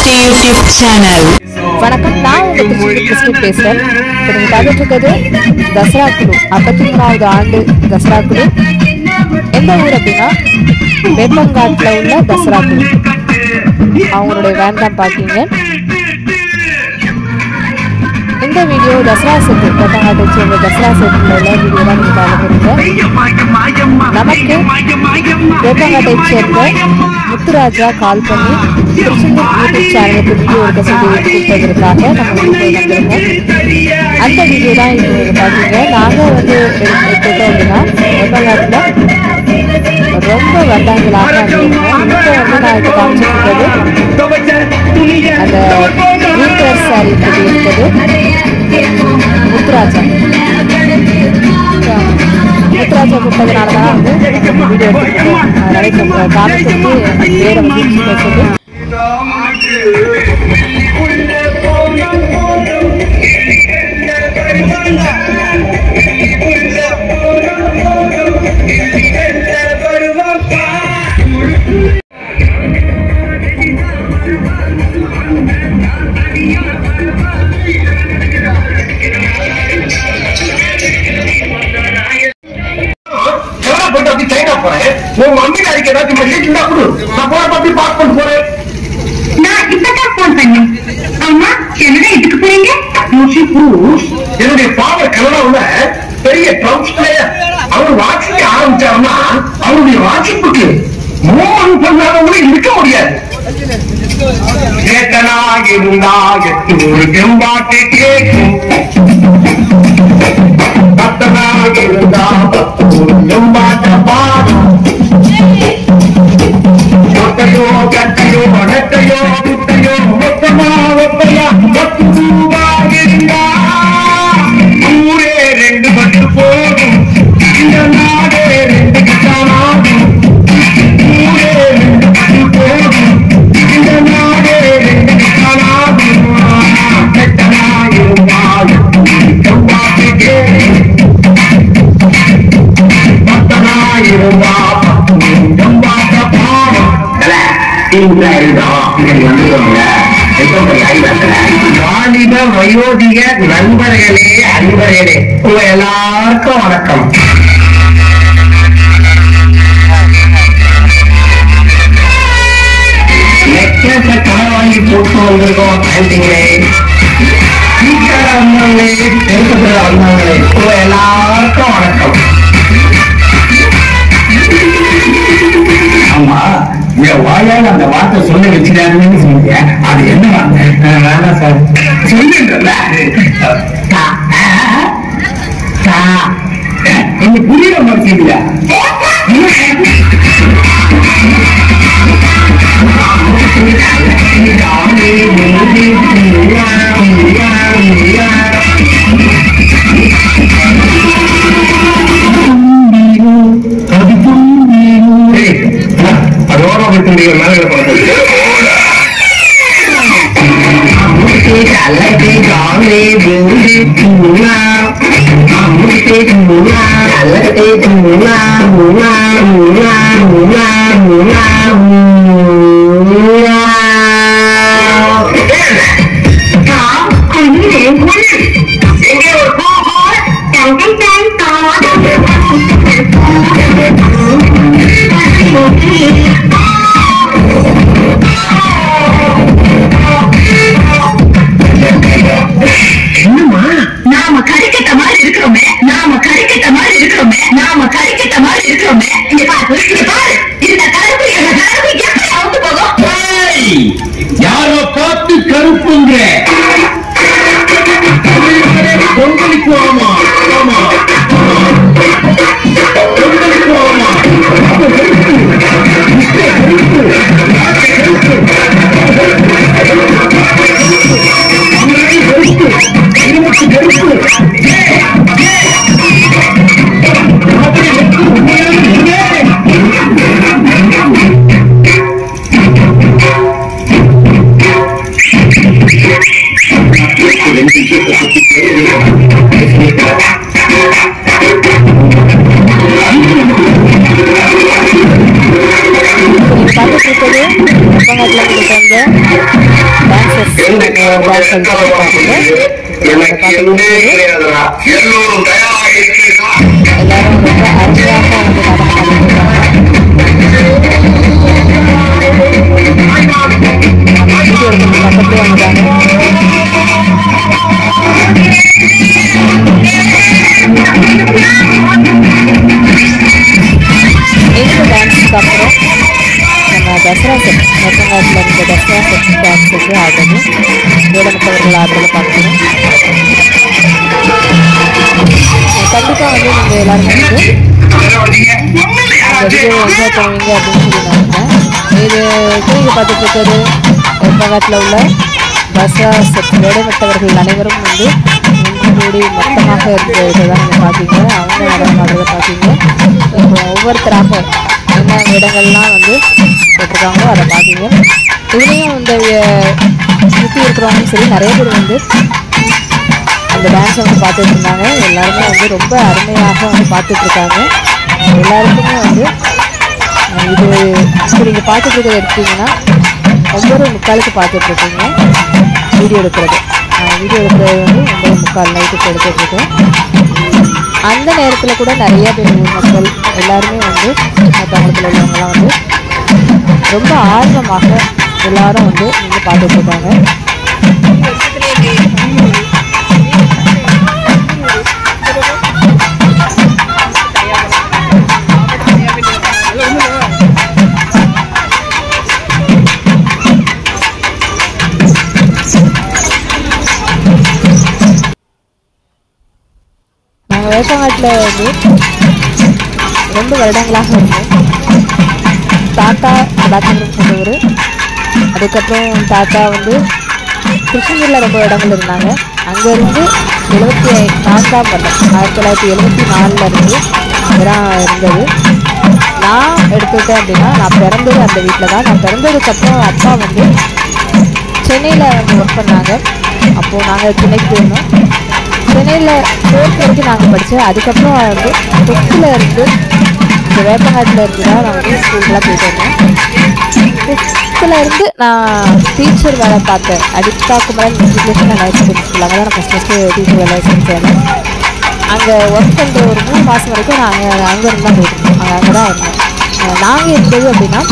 YouTube channel வணக்கம் நான் உங்க திருச்சி கிறிஸ்டின் பேசுறேன் இப்போ நீங்க பார்த்துட்டு இருக்கிறது தசரா குழு ஐம்பத்தி மூணாவது ஆண்டு தசரா குழு எந்த ஊர் அப்படின்னா வேப்பங்காட்டில் உள்ள தசரா குழு அவங்களுடைய வேன் தான் பார்க்கிங்க இந்த வீடியோ தசரா செட்டு வேப்பங்காட்டை சேர்ந்த தசரா செட்டில் உள்ள வீடியோ தான் நீங்கள் பார்க்க போறீங்க நமக்கு வேப்பங்காட்டை சேர்ந்த முத்துராஜா கால் பண்ணி திருச்செந்தூர் யூடியூப் சேனலுக்கு வீடியோ எடுக்க சொல்லி கொடுத்ததற்காக நம்ம வீடியோ வந்திருக்கோம் அந்த வீடியோ தான் இப்போ நீங்கள் பார்த்தீங்க நாங்கள் வந்து எடுத்துட்டோம் அப்படின்னா வேப்பங்காட்டில் ரொம்ப வந்தாங்களாக இருந்தோம் இப்போ வந்து நான் இப்போ காமிச்சிருக்கிறது அந்த green color saree இப்படி இருக்குது முத்துராஜா முத்துராஜா கொடுத்ததுனால தான் வந்து வீடியோ எடுத்துருக்கோம் அதனால இப்போ காமிச்சிட்டு பேரை வந்து சொல்லி எவ்வளவு போட்டு அப்படி சைனா போறேன் உன் மம்மி நாளைக்கு ஏதாச்சும் மெசேஜ் இருந்தா கொடு நான் போற அப்படி பாஸ்போர்ட் போறேன் நான் இப்பதான் போன் பண்ணேன் அம்மா என்னடா இதுக்கு போறீங்க யூசி ப்ரூஸ் என்னுடைய ஃபாதர் கனடாவுல பெரிய ட்ரம்ப் பிளேயர் அவர் வாசிக்க ஆரம்பிச்சாருன்னா அவருடைய வாசிப்புக்கு மூவன் பண்ணாதவங்களும் இருக்க முடியாது கேட்டனாக இருந்தா எட்டு ஒரு செம்பாட்டு கேட்கும் பத்தனாக இருந்தா பத்து ஒரு செம்பாட்ட பாடும் ஒட்டையோ கட்டையோ நெட்டையோ குட்டையோ மொத்தமா ஒத்தையா பத்து ரூபாய் இருந்தா ஊரே ரெண்டு பட்டு போதும் இந்த நாடே ரெண்டு கிட்டானாகும் ஊரே ரெண்டு பட்டு போதும் இந்த நாடே ரெண்டு கிட்டானாகும் கெட்டனாயிருந்தால் செவ்வாய்க்கே பத்தனாயிருந்தா பத்து செவ்வாய்க்க பாடம் வாலிப வயோதிக நண்பர்களே அன்பர்களே உங்க எல்லாருக்கும் வணக்கம் நெக்லஸ கடை வாங்கி போட்டு வந்திருக்கோம் ஆண்டிங்களே சீக்கிரம் வந்தவங்களே பெருக்கத்துல வந்தவங்களே உங்க எல்லாருக்கும் வணக்கம் ஆமா என் வாயால அந்த வார்த்தை சொல்ல வச்சுட்டாருன்னு சொன்னீங்க அது என்ன வார்த்தை வேணாம் சார் சொல்லுன்றல எனக்கு புரியல மாட்டேங்குதா அது அதோட விட்டு மேல பழக்கம் அழகு காலே பூண்டு பூனா அமுதே பூனா அழகே பூனா பூனா பூனா பூனா பூனா பூனா எங்கே ஒரு கோபம் தங்கை தான் என்னம்மா நாம கறிக்கட்ட மாதிரி இருக்கிறோமே நாம கறிக்கட்ட மாதிரி இருக்கிறோமே நாம கறிக்கட்ட மாதிரி இருக்கிறோமே இங்க பாரு இங்க பாரு இந்த கருப்பு இந்த கருப்பு எப்படி அவுத்து போகும் யாரோ பார்த்து கருப்புங்க பொங்கலுக்கு ஆமா ஆமா பொங்கலுக்கு ஆமா Thank டான்ஸ் ஆடிட்டு பார்த்தீங்க அதை பார்க்கும்போது எல்லோரும் தயாராக இருக்கிறீர்களா எல்லாரும் ரொம்ப அருமையாக வந்து நடனம் ஆடிட்டு இருக்காங்க வீடியோ எடுத்து பக்கத்துலேயே வந்துட்டாங்க இந்த டான்ஸுக்கு அப்புறம் நம்ம தசரா செட் நெப்பங்காட்டில் இருந்த தசரா செட் டான்ஸ் வந்து ஆடுறது வேடமிட்டவர்கள் ஆடுறத பார்க்குறோம் கண்டிப்பாக வந்து நீங்கள் எல்லாருமே வந்து அந்த வீடியோ என்ஜாய் பண்ணுவீங்க அப்படின்னு சொல்லி நினைக்கிறேன் இது நீங்கள் பார்த்துட்டு இருக்கிறது நெப்பங்காட்டில் உள்ள தசரா செட் வேடமிட்டவர்கள் அனைவரும் வந்து ஒன்று கூடி மொத்தமாக இருந்த இதை தான் நீங்கள் பார்த்தீங்க அவங்க நடனம் ஆடுறத பார்த்தீங்க இப்போ ஒவ்வொருத்தராக என்ன இடங்கள்லாம் வந்து போட்டிருக்காங்களோ அதை பார்த்தீங்க இதுலேயும் இந்த அஹ், சுற்றி இருக்கிறவங்களும் சரி நிறைய பேர் வந்து அந்த டான்ஸை வந்து பார்த்துட்டு இருந்தாங்க எல்லாருமே வந்து ரொம்ப அருமையாக வந்து பார்த்துட்டு இருக்காங்க எல்லாருக்குமே வந்து அஹ், இது இப்போ நீங்கள் பார்த்துட்டு இருக்கிறத எடுத்தீங்கன்னா ஒவ்வொரு முக்காலுக்கு பார்த்துட்டு இருக்கீங்க வீடியோ எடுக்கிறது வீடியோ எடுக்கிறது வந்து ஒன்பது முக்கால் நைட்டுக்கு எடுத்துட்டு இருக்கோம் அந்த நேரத்தில் கூட நிறைய பேர் ஊர் மக்கள் எல்லாருமே வந்து மற்றவங்களுக்கு உள்ளவங்கலாம் வந்து ரொம்ப ஆர்வமாக எல்லாரும் வந்து நின்று பார்த்துட்டு இருக்காங்க நாங்கள் வேப்பங்காட்டில் வந்து ரெண்டு வருடங்களாக இருந்தோம் தாத்தா கடாச்சந்திரன் சொன்னவர் அதுக்கப்புறம் தாத்தா வந்து கிருஷ்ணகிரியில் ரொம்ப இடங்கள் இருந்தாங்க அங்கேருந்து எழுபத்தி நான்காம் வருடம் ஆயிரத்தி தொள்ளாயிரத்தி எழுபத்தி நாலில் இருந்து இதான் இருந்தது நான் எடுத்துக்கிட்டேன் அப்படின்னா நான் பிறந்தது அந்த வீட்டில் தான் நான் பிறந்ததுக்கப்புறம் அப்பா வந்து சென்னையில் வந்து ஒர்க் பண்ணாங்க அப்போது நாங்கள் சென்னைக்கு போயிருந்தோம் சென்னையில் ஃபோர்த் வரைக்கும் நாங்கள் படித்தோம் அதுக்கப்புறம் வந்து ஃபிஃப்த்தில் இருந்து இந்த வேப்பங்காட்டில் இருந்து தான் நான் வந்து ஸ்கூலுக்குலாம் போயிட்டு வந்தேன் ஃபிஃப்த்தில் இருந்து நான் டீச்சர் வேலை பார்த்தேன் அடித்தா Kumaran matriculation and higher secondary school அங்கே தான் நான் ஃபஸ்ட் ஃபஸ்ட்டு டீச்சர் வேலை செஞ்சேன் அங்கே ஒர்க் பண்ணுற ஒரு மூணு மாதம் வரைக்கும் நாங்கள் அங்கே இருந்து தான் போயிட்டு இருந்தோம் அங்கே அங்கே தான் இருந்தோம் நாங்கள் இருந்தது அப்படின்னா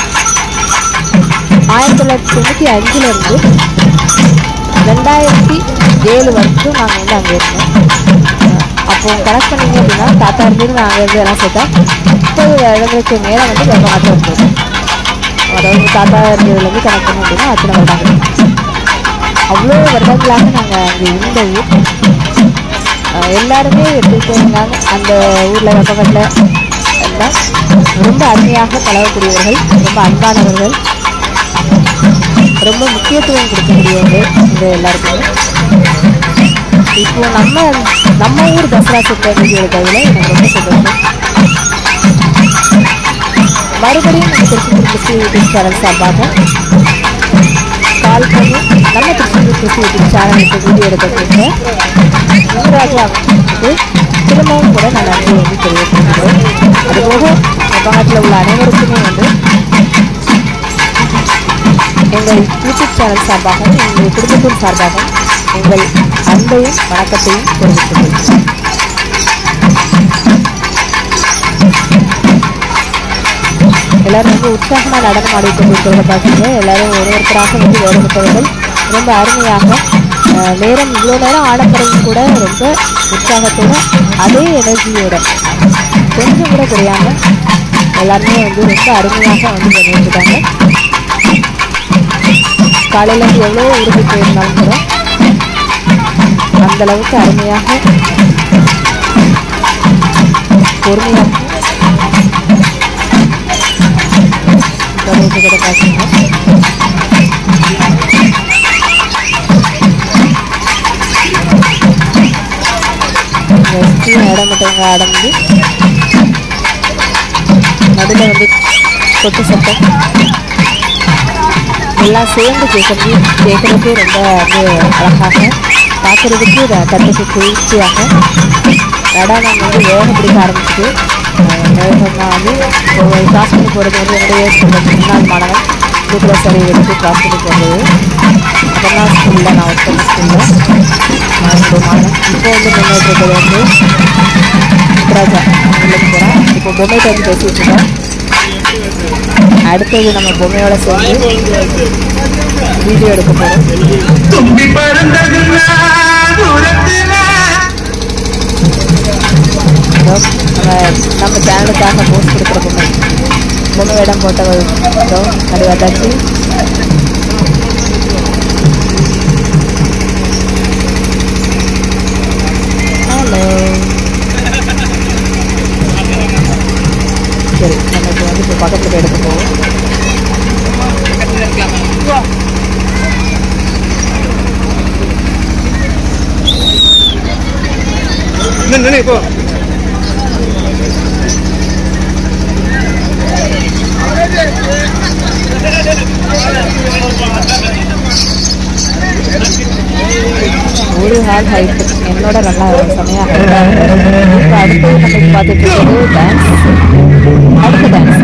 ஆயிரத்தி தொள்ளாயிரத்தி தொண்ணூற்றி அஞ்சுலேருந்து ரெண்டாயிரத்தி ஏழு வரைக்கும் நாங்கள் வந்து அங்கே இருந்தோம் அப்போ கனெக்ட் பண்ணீங்க அப்படின்னா தாத்தா இருந்து நாங்கள் இருந்து எல்லாம் சேர்த்தா முப்பது வருடங்களுக்கு மேலே வந்து வெப்பமாட்டம் இருந்தது அதாவது தாத்தா இருந்ததுலேருந்து கனெக்ட் பண்ணோம் அப்படின்னா அத்தனை வருடங்கள் அவ்வளோ வருடங்களாக நாங்கள் அங்கே இருந்த ஊர் அஹ் எல்லாருமே எப்படி இருந்தாங்க அந்த ஊரில் வெப்பக்கட்டில் எல்லாம் ரொம்ப அருமையாக பழகக்கூடியவர்கள் ரொம்ப அன்பானவர்கள் ரொம்ப முக்கியத்துவம் கொடுக்கக்கூடியவங்க இந்த எல்லாருக்குமே இப்போ நம்ம நம்ம ஊர் தசரா சுற்ற வீடியோ எடுக்கிறதுல எனக்கு ரொம்ப சந்தோஷம் மறுபடியும் நம்ம திருச்செந்தூர் கிறிஸ்டி யூடியூப் சேனல் சார்பாக கால் பண்ணி நம்ம திருச்செந்தூர் கிறிஸ்டி யூடியூப் சேனலுக்கு வீடியோ எடுக்கிறதுக்கு யுவராஜாவுக்கு திரும்பவும் கூட நான் நன்றி வந்து தெரிவித்துக்கிறேன் அதுபோக பக்கத்தில் உள்ள அனைவருக்குமே வந்து எங்கள் யூடியூப் சேனல் சார்பாக எங்கள் குடும்பத்தின் சார்பாக எங்கள் அன்பையும் வணக்கத்தையும் தெரிவித்துள்ளேன் எல்லாரும் ரொம்ப உற்சாகமாக நடனம் ஆடிட்டு இருக்கிறத பார்த்தீங்க எல்லாரும் ஒரு ஒருத்தராக வந்து வேறுபட்டவர்கள் ரொம்ப அருமையாக அஹ், நேரம் இவ்வளோ நேரம் ஆடப்படுறவங்க கூட ரொம்ப உற்சாகத்தோட அதே எனர்ஜியோட கொஞ்சம் கூட குறையாம எல்லாருமே வந்து ரொம்ப அருமையாக வந்து பண்ணிட்டு இருக்காங்க காலையில இருந்து எவ்வளோ ஊருக்கு போயிருந்தாலும் கூட அந்த அளவுக்கு அருமையாக பொறுமையாக தொடர்பு கூட பார்த்தீங்க வெஸ்டி இடமட்டவங்க அடங்கி நடுவில் வந்து கொட்டு சத்தம் எல்லாம் சேர்ந்து கேட்கறது கேட்கறதுக்கே ரொம்ப வந்து அழகாக பார்க்கறதுக்கு ர- கண்ணுக்கு குளிர்ச்சியாக நடனம் வந்து வேகம் பிடிக்க ஆரம்பிச்சுட்டு வேகமாக வந்து ஒரு கிராஸ் பண்ணி போகிறது வந்து என்னுடைய முன்னாள் மாணவன் சரி எடுத்து கிராஸ் பண்ணி போகிறது அதெல்லாம் ஸ்கூலில் நான் ஒர்க் பண்ண ஸ்கூலில் நான் இப்போ மாறினேன் இப்போ வந்து பண்ணிட்டு இருக்கிறது வந்து முத்துராஜா உள்ளுக்கு போகிறேன் இப்போ பொம்மைகிட்ட வந்து பேசிகிட்டு இருக்கோம் அடுத்தது நம்ம பொம்மையோட சேர்ந்து வீடியோ எடுக்க போகிறோம் தும்பி பறந்ததுன்னா தூரத்துல இதோ நம்ம நம்ம சேனலுக்காக போஸ்ட் கொடுக்குற பொம்மை பொம்மை இடம் போட்டவள் இதோ அது வந்தாச்சு ஹலோ சரி நம்ம இப்போ வந்து இப்போ பக்கத்தில் போய் எடுக்க போவோம் ஒரு ஹால் ஹைட் என்னோட நல்லா செமையாக இப்போ அடுத்து நம்ம பார்த்துட்டு இருக்கிறது டான்ஸ் அடுத்த டான்ஸ்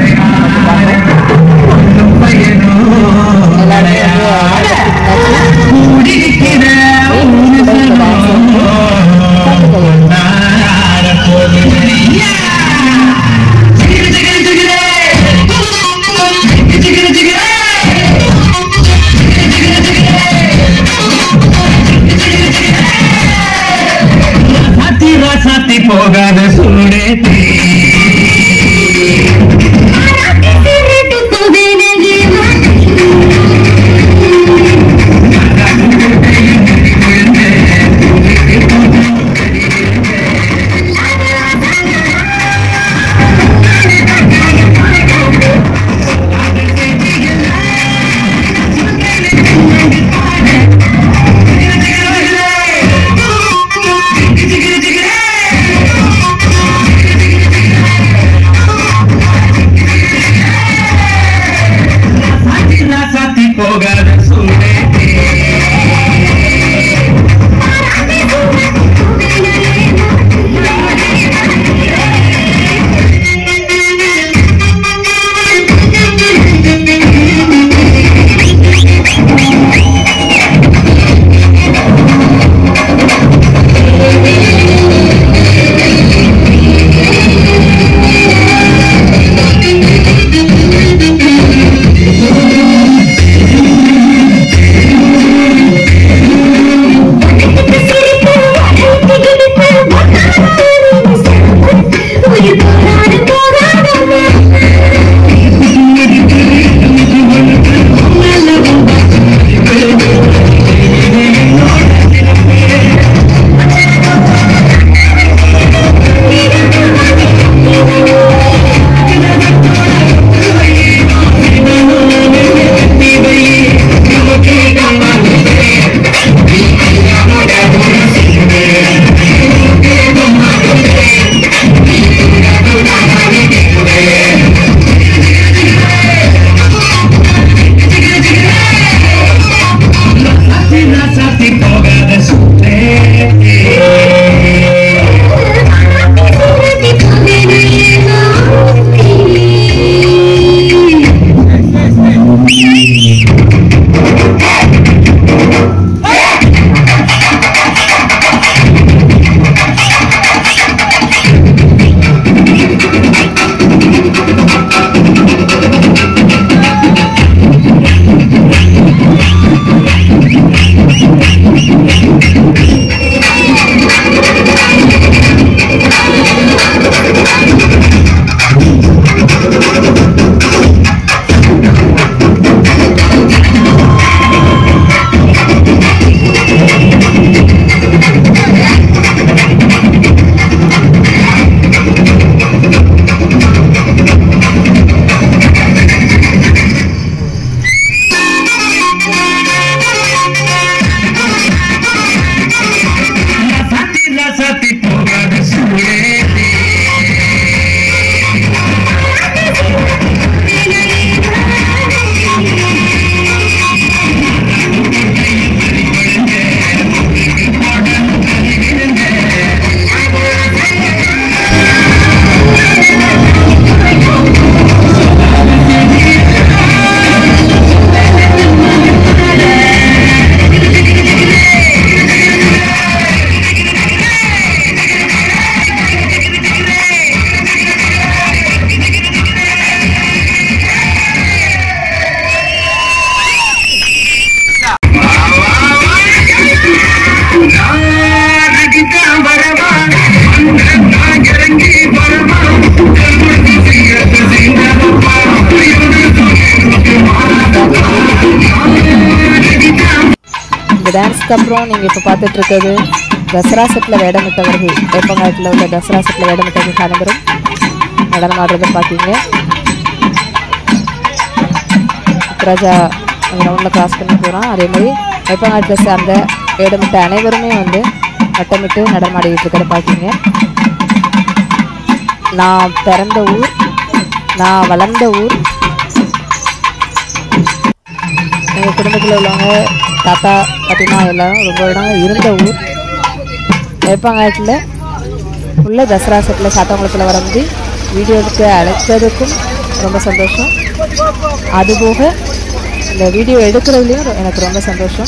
எல்லாருமே வந்து கூடியிருக்கிற டான்ஸ் வந்து பார்த்துக்கலாம் சாத்தி சாத்தி போகாத சூடே டான்ஸ்க்கு அப்புறம் நீங்கள் இப்போ பார்த்துட்டு இருக்கிறது தசரா செட்டில் வேடமிட்டவர்கள் வேப்பங்காட்டில் உள்ள தசரா செட்டில் வேடமிட்டவர்கள் அனைவரும் நடனம் ஆடுறதை பார்த்தீங்க ராஜா அந்த ரவுண்டில் கிராஸ் பண்ணி போகிறான் அதே மாதிரி வேப்பங்காட்டில் சார்ந்த வேடமிட்ட அனைவருமே வந்து வட்டமிட்டு நடனமாடிக்கிட்டு இருக்கிறத பார்த்தீங்க நான் பிறந்த ஊர் நான் வளர்ந்த ஊர் எங்கள் குடும்பத்தில் உள்ளவங்க தாத்தா பாட்டிமா எல்லாரும் ரொம்ப இடம் இருந்த ஊர் வேப்பங்காட்டில் உள்ள தசரா செட்டில் சாத்தங்குளத்தில் வந்து வீடியோ எடுக்க அழைத்ததுக்கும் ரொம்ப சந்தோஷம் அதுபோக இந்த வீடியோ எடுக்கிறதுலையும் ரொ- எனக்கு ரொம்ப சந்தோஷம்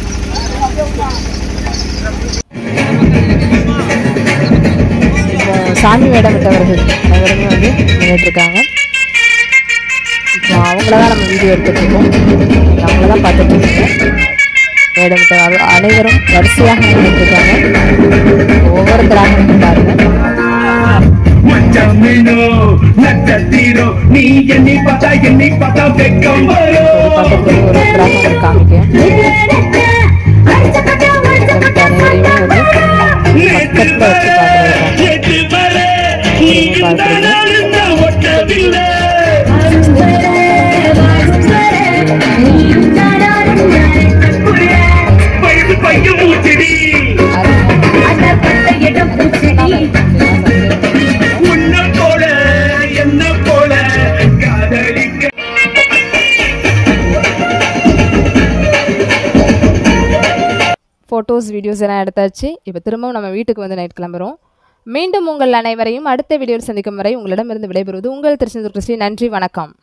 இப்போ சாமி வேடம் விட்டவர்கள் அனைவருமே வந்து நின்றுட்டுருக்காங்க இப்போ அவங்கள தான் நம்ம வீடியோ எடுத்துட்டு இருக்கோம் நீங்க அவங்கள தான் பார்த்துட்டு இருக்கீங்க வேடம் விட்ட அவ- அனைவரும் வரிசையாக நின்றுட்டுருக்காங்க ஒவ்வொருத்தராக நின்று பாருங்க மச்சமினோ நட்சத்திரோ நீ என்னை பார்த்தா என்னை பார்த்தா வெக்கம் ஒரு வரும் பக்கத்தில் ஒரு ஒருத்தராக உங்களுக்கு காமிக்கேன் வேடமிட்ட அனைவரையுமே வந்து பக்கத்தில் வச்சு பார்க்குறேன் நேற்று வரை நீ இந்த நாள் நான் ஒட்டவில்லை வயது பையன் மூச்சடி உன்னை போல என்ன போல காதலிக்க ஃபோட்டோஸ் வீடியோஸ் எல்லாம் எடுத்தாச்சு இப்போ திரும்பவும் நம்ம வீட்டுக்கு வந்து நைட் கிளம்புறோம் மீண்டும் உங்கள் அனைவரையும் அடுத்த வீடியோவில் சந்திக்கும் வரை உங்களிடமிருந்து விடைபெறுவது உங்கள் திருச்செந்தூர் கிருஷ்ணி நன்றி வணக்கம்